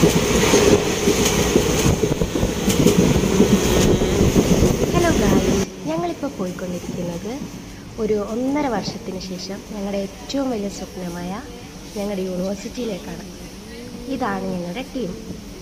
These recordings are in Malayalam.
ഹലോ ഗായ്സ് ഞങ്ങളിപ്പോൾ പോയിക്കൊണ്ടിരിക്കുന്നത് ഒരു ഒന്നര വർഷത്തിന് ശേഷം ഞങ്ങളുടെ ഏറ്റവും വലിയ സ്വപ്നമായ ഞങ്ങളുടെ യൂണിവേഴ്സിറ്റിയിലേക്കാണ് ഇതാണ് ഞങ്ങളുടെ ടീം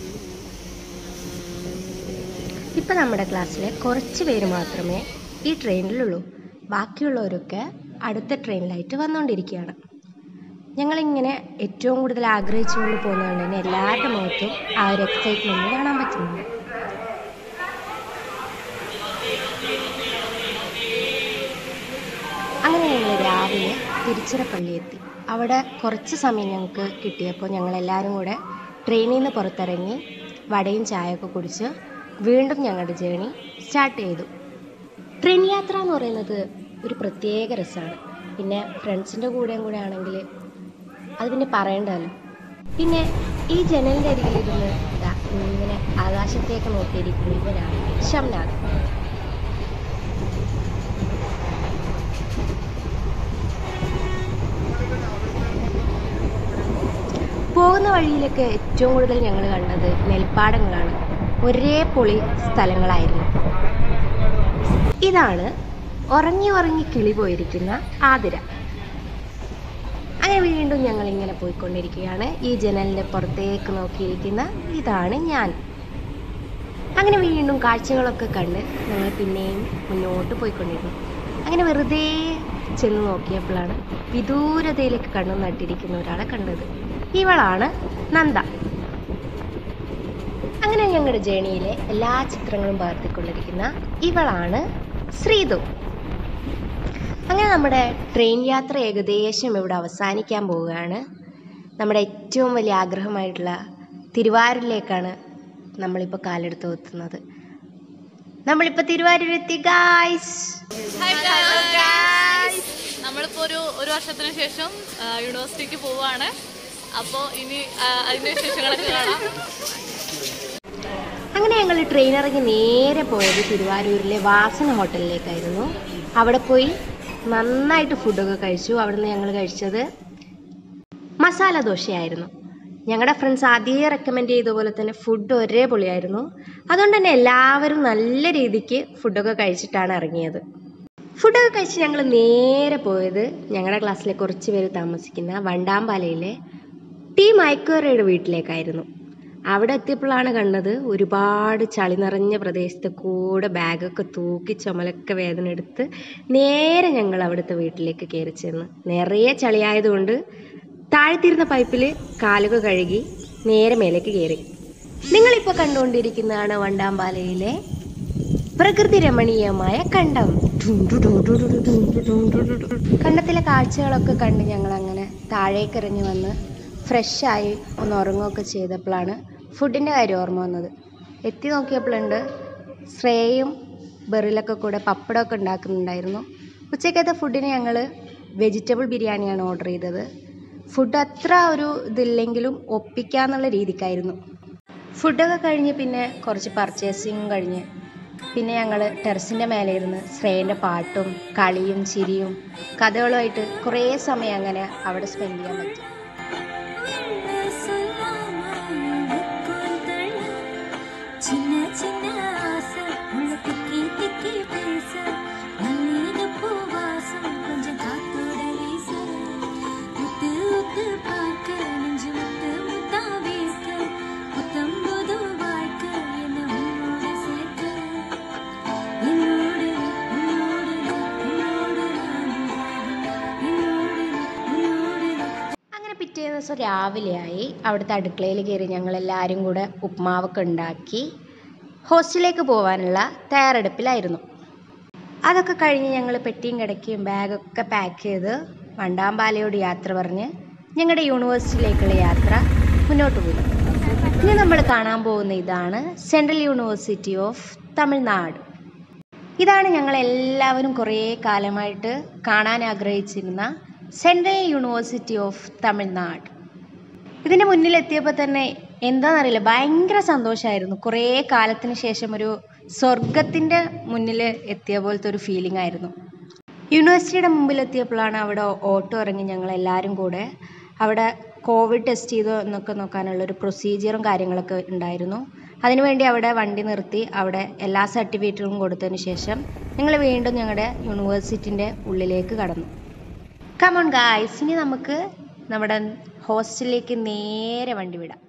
ഇപ്പം നമ്മുടെ ക്ലാസ്സിലെ കുറച്ച് പേര് മാത്രമേ ഈ ട്രെയിനിലുള്ളൂ ബാക്കിയുള്ളവരൊക്കെ അടുത്ത ട്രെയിനിലായിട്ട് വന്നുകൊണ്ടിരിക്കുകയാണ് ഞങ്ങളിങ്ങനെ ഏറ്റവും കൂടുതൽ ആഗ്രഹിച്ചുകൊണ്ട് പോകുന്നതുകൊണ്ട് തന്നെ എല്ലാവരുടെ മുഖത്തും ആ ഒരു എക്സൈറ്റ്മെൻറ്റ് കാണാൻ പറ്റുന്നുണ്ട് അങ്ങനെ ഞങ്ങൾ രാവിലെ തിരുച്ചിറപ്പള്ളി എത്തി അവിടെ കുറച്ച് സമയം ഞങ്ങൾക്ക് കിട്ടിയപ്പോൾ ഞങ്ങൾ എല്ലാവരും കൂടെ ട്രെയിനിൽ നിന്ന് പുറത്തിറങ്ങി വടയും ചായയൊക്കെ കുടിച്ച് വീണ്ടും ഞങ്ങളുടെ ജേണി സ്റ്റാർട്ട് ചെയ്തു ട്രെയിൻ യാത്ര എന്ന് പറയുന്നത് ഒരു പ്രത്യേക രസമാണ് പിന്നെ ഫ്രണ്ട്സിൻ്റെ കൂടെയും കൂടെ ആണെങ്കിൽ അത് പിന്നെ പറയണ്ടല്ലോ പിന്നെ ഈ ജനലിൻ്റെ അരികിലിരുന്ന് ദാ ഇങ്ങനെ ആകാശത്തേക്ക് നോക്കിയിരിക്കുന്ന ഇവരാണ് ഷംനാഥ് പോകുന്ന വഴിയിലൊക്കെ ഏറ്റവും കൂടുതൽ ഞങ്ങൾ കണ്ടത് നെൽപ്പാടങ്ങളാണ് ഒരേ പൊളി സ്ഥലങ്ങളായിരുന്നു ഇതാണ് ഉറങ്ങി ഉറങ്ങി കിളി പോയിരിക്കുന്ന ആതിര അങ്ങനെ വീണ്ടും ഞങ്ങൾ ഇങ്ങനെ പോയിക്കൊണ്ടിരിക്കുകയാണ് ഈ ജനലിൻ്റെ പുറത്തേക്ക് നോക്കിയിരിക്കുന്ന ഇതാണ് ഞാൻ അങ്ങനെ വീണ്ടും കാഴ്ചകളൊക്കെ കണ്ട് ഞങ്ങൾ പിന്നെയും മുന്നോട്ട് പോയിക്കൊണ്ടിരുന്നു അങ്ങനെ വെറുതെ ചെന്ന് നോക്കിയപ്പോഴാണ് വിദൂരതയിലേക്ക് കണ്ണു നട്ടിരിക്കുന്ന ഒരാളെ കണ്ടത് ഇവളാണ് നന്ദ അങ്ങനെ ഞങ്ങളുടെ ജേണിയിലെ എല്ലാ ചിത്രങ്ങളും പകർത്തിക്കൊണ്ടിരിക്കുന്ന ഇവളാണ് ശ്രീതു അങ്ങനെ നമ്മുടെ ട്രെയിൻ യാത്ര ഏകദേശം ഇവിടെ അവസാനിക്കാൻ പോവുകയാണ് നമ്മുടെ ഏറ്റവും വലിയ ആഗ്രഹമായിട്ടുള്ള തിരുവാരൂരിലേക്കാണ് നമ്മളിപ്പോൾ കാലെടുത്ത് എത്തുന്നത് നമ്മളിപ്പോൾ തിരുവാരൂരെത്തി ഗായ്സ് നമ്മളിപ്പോ ഒരു ഒരു വർഷത്തിന് ശേഷം ആ, യൂണിവേഴ്സിറ്റിക്ക് പോവാണ് അപ്പോൾ ഇനി ആ, അതിന്റെ വിശേഷങ്ങളൊക്കെ കാണാം അങ്ങനെ ഞങ്ങൾ ട്രെയിൻ ഇറങ്ങി നേരെ പോയത് തിരുവാരൂരിലെ വാസന ഹോട്ടലിലേക്കായിരുന്നു അവിടെ പോയി നന്നായിട്ട് ഫുഡൊക്കെ കഴിച്ചു അവിടുന്ന് ഞങ്ങൾ കഴിച്ചത് മസാല ദോശയായിരുന്നു ഞങ്ങളുടെ ഫ്രണ്ട്സ് ആദ്യമേ റെക്കമെൻഡ് ചെയ്ത പോലെ തന്നെ ഫുഡ് ഒരേ പൊളിയായിരുന്നു അതുകൊണ്ട് തന്നെ എല്ലാവരും നല്ല രീതിക്ക് ഫുഡൊക്കെ കഴിച്ചിട്ടാണ് ഇറങ്ങിയത് ഫുഡൊക്കെ കഴിച്ച് ഞങ്ങൾ നേരെ പോയത് ഞങ്ങളുടെ ക്ലാസ്സിലെ കുറച്ച് പേര് താമസിക്കുന്ന വണ്ടാമ്പാലയിലെ ടി മൈക്കോറയുടെ വീട്ടിലേക്കായിരുന്നു അവിടെ എത്തിയപ്പോഴാണ് കണ്ടത് ഒരുപാട് ചളി നിറഞ്ഞ പ്രദേശത്ത് കൂടെ ബാഗൊക്കെ തൂക്കി ചുമലൊക്കെ വേദന എടുത്ത് നേരെ ഞങ്ങൾ അവിടുത്തെ വീട്ടിലേക്ക് കയറി ചെന്ന് നിറയെ ചളിയായതുകൊണ്ട് താഴ്ത്തിരുന്ന പൈപ്പിൽ കാലുകൾ കഴുകി നേരെ മേലേക്ക് കയറി നിങ്ങളിപ്പോൾ കണ്ടുകൊണ്ടിരിക്കുന്നതാണ് വണ്ടാമ്പാലയിലെ പ്രകൃതി രമണീയമായ കണ്ടം കണ്ടത്തിലെ കാഴ്ചകളൊക്കെ കണ്ട് ഞങ്ങൾ അങ്ങനെ താഴേക്ക് ഇറങ്ങി വന്ന് ഫ്രഷായി ഒന്ന് ഉറങ്ങുകയൊക്കെ ചെയ്തപ്പോഴാണ് ഫുഡിൻ്റെ കാര്യം ഓർമ്മ വന്നത് എത്തി നോക്കിയപ്പോഴുണ്ട് ശ്രേയും ബെറിലൊക്കെ കൂടെ പപ്പടമൊക്കെ ഉണ്ടാക്കുന്നുണ്ടായിരുന്നു ഉച്ചക്കത്തെ ഫുഡിന് ഞങ്ങൾ വെജിറ്റബിൾ ബിരിയാണിയാണ് ഓർഡർ ചെയ്തത് ഫുഡ് അത്ര ഒരു ഇതില്ലെങ്കിലും ഒപ്പിക്കാന്നുള്ള രീതിക്കായിരുന്നു ഫുഡൊക്കെ കഴിഞ്ഞ് പിന്നെ കുറച്ച് പർച്ചേസിങ് കഴിഞ്ഞ് പിന്നെ ഞങ്ങൾ ടെറസിൻ്റെ മേലെ ഇരുന്ന് ശ്രേയൻ്റെ പാട്ടും കളിയും ചിരിയും കഥകളുമായിട്ട് കുറേ സമയം അങ്ങനെ അവിടെ സ്പെൻഡ് ചെയ്യാൻ പറ്റി சின்ன சின்ன ஆசை உள்ள திக்கி திக்கி பேச மல்லிகை பூவாசம் கொஞ்சம் காத்தோட வீச உத்து உத்து பார்க்க நெஞ்சு முத்து முத்தா வீச புத்தம் புது வாழ்க்கை என்ன உன்னோட சேர்க்க என்னோடு உன்னோடு உன்னோடு நான் என்னோடு உன்னோடு അങ്ങനെ പിറ്റേ ദിവസം രാവിലെയായി അവിടുത്തെ അടുക്കളയിൽ കയറി ഞങ്ങൾ എല്ലാവരും കൂടെ ഉപ്മാവൊക്കെ ഉണ്ടാക്കി ഹോസ്റ്റലിലേക്ക് പോകാനുള്ള തയ്യാറെടുപ്പിലായിരുന്നു അതൊക്കെ കഴിഞ്ഞ് ഞങ്ങൾ പെട്ടിയും കിടക്കുകയും ബാഗൊക്കെ പാക്ക് ചെയ്ത് വണ്ടാമ്പാലയോട് യാത്ര പറഞ്ഞ് ഞങ്ങളുടെ യൂണിവേഴ്സിറ്റിയിലേക്കുള്ള യാത്ര മുന്നോട്ട് പോയി ഇനി നമ്മൾ കാണാൻ പോകുന്ന ഇതാണ് സെൻട്രൽ യൂണിവേഴ്സിറ്റി ഓഫ് തമിഴ്നാട് ഇതാണ് ഞങ്ങൾ എല്ലാവരും കുറേ കാലമായിട്ട് കാണാൻ ആഗ്രഹിച്ചിരുന്ന സെൻട്രൽ യൂണിവേഴ്സിറ്റി ഓഫ് തമിഴ്നാട് ഇതിൻ്റെ മുന്നിലെത്തിയപ്പോൾ തന്നെ എന്താണെന്നറിയില്ല ഭയങ്കര സന്തോഷമായിരുന്നു കുറേ കാലത്തിന് ശേഷം ഒരു സ്വർഗത്തിൻ്റെ മുന്നിൽ എത്തിയ പോലത്തെ ഒരു ഫീലിംഗ് ആയിരുന്നു യൂണിവേഴ്സിറ്റിയുടെ മുമ്പിലെത്തിയപ്പോഴാണ് അവിടെ ഓട്ടോ ഇറങ്ങി ഞങ്ങൾ എല്ലാവരും കൂടെ അവിടെ കോവിഡ് ടെസ്റ്റ് ചെയ്തോ എന്നൊക്കെ നോക്കാനുള്ള ഒരു പ്രൊസീജിയറും കാര്യങ്ങളൊക്കെ ഉണ്ടായിരുന്നു അതിനുവേണ്ടി അവിടെ വണ്ടി നിർത്തി അവിടെ എല്ലാ സർട്ടിഫിക്കറ്റുകളും കൊടുത്തതിന് ശേഷം ഞങ്ങൾ വീണ്ടും ഞങ്ങളുടെ യൂണിവേഴ്സിറ്റിൻ്റെ ഉള്ളിലേക്ക് കടന്നു കമോൺ ഗായ്സ് ഇനി നമുക്ക് നമ്മുടെ ഹോസ്റ്റലിലേക്ക് നേരെ വണ്ടി വിടാം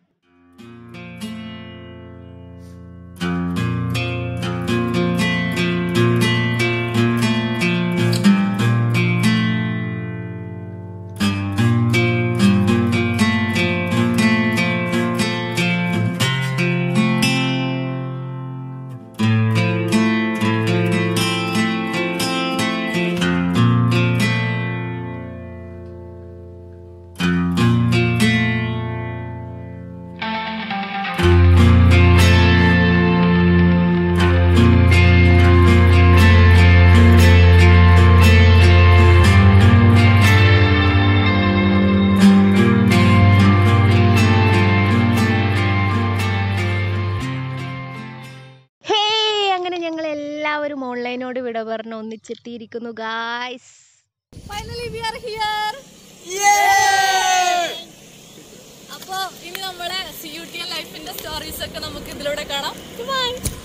ഹേ അങ്ങനെ ഞങ്ങൾ എല്ലാവരും ഓൺലൈനോട് വിട പറഞ്ഞ് ഒന്നിച്ചെത്തിയിരിക്കുന്നു guys finally we are here അപ്പൊ ഇനി നമ്മുടെ സി യു ടി ലൈഫിന്റെ സ്റ്റോറീസ് ഒക്കെ നമുക്ക് ഇതിലൂടെ കാണാം ബൈ